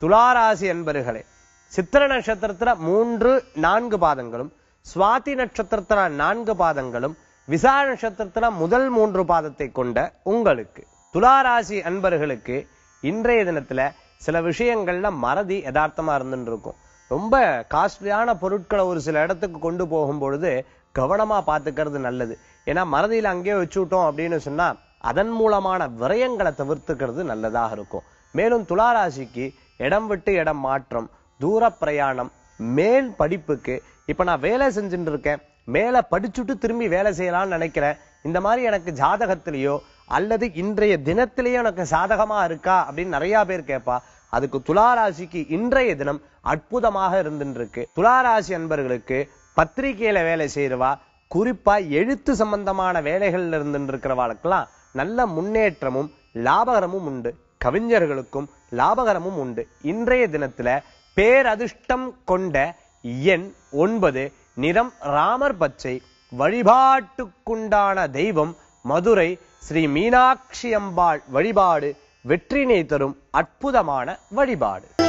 துளாராசி அன்பர்களே சித்திர நட்சத்திரத்துல மூன்று நான்கு பாதங்களும் சுவாதி நட்சத்திரத்துல நான்கு பாதங்களும் விசா நட்சத்திரத்துல முதல் மூன்று பாதத்தை கொண்ட உங்களுக்கு துளாராசி அன்பர்களுக்கு இன்றைய தினத்துல சில விஷயங்கள்ல மறதி யதார்த்தமா இருந்துட்டு இருக்கும் ரொம்ப காஸ்ட்லியான பொருட்களை ஒரு சில இடத்துக்கு கொண்டு போகும் பொழுது கவனமா பாத்துக்கிறது நல்லது ஏன்னா மறதியில அங்கேயே வச்சு விட்டோம் அப்படின்னு சொன்னா அதன் மூலமான விரயங்களை தவிர்த்துக்கிறது நல்லதாக இருக்கும் மேலும் துளாராசிக்கு இடம் விட்டு இடம் மாற்றம் தூர பிரயாணம் மேல் படிப்புக்கு இப்ப நான் வேலை செஞ்சுட்டு இருக்கேன் மேல படிச்சுட்டு திரும்பி வேலை செய்யலாம்னு நினைக்கிறேன் இந்த மாதிரி எனக்கு ஜாதகத்திலேயோ அல்லது இன்றைய தினத்திலேயோ எனக்கு சாதகமா இருக்கா அப்படின்னு நிறைய பேர் கேட்பா அதுக்கு துளாராசிக்கு இன்றைய தினம் அற்புதமாக இருந்துட்டு இருக்கு துளாராசி அன்பர்களுக்கு பத்திரிகையில வேலை செய்யறவா குறிப்பா எழுத்து சம்பந்தமான வேலைகள்ல இருந்துட்டு இருக்கிறவாளுக்கெல்லாம் நல்ல முன்னேற்றமும் லாபகரமும் உண்டு கவிஞர்களுக்கும் லாபகரமும் உண்டு இன்றைய தினத்துல பேரதிர்ஷ்டம் கொண்ட எண் ஒன்பது நிறம் ராமர் பச்சை வழிபாட்டுக்குண்டான தெய்வம் மதுரை ஸ்ரீ மீனாட்சி அம்பாள் வழிபாடு வெற்றினை தரும் அற்புதமான வழிபாடு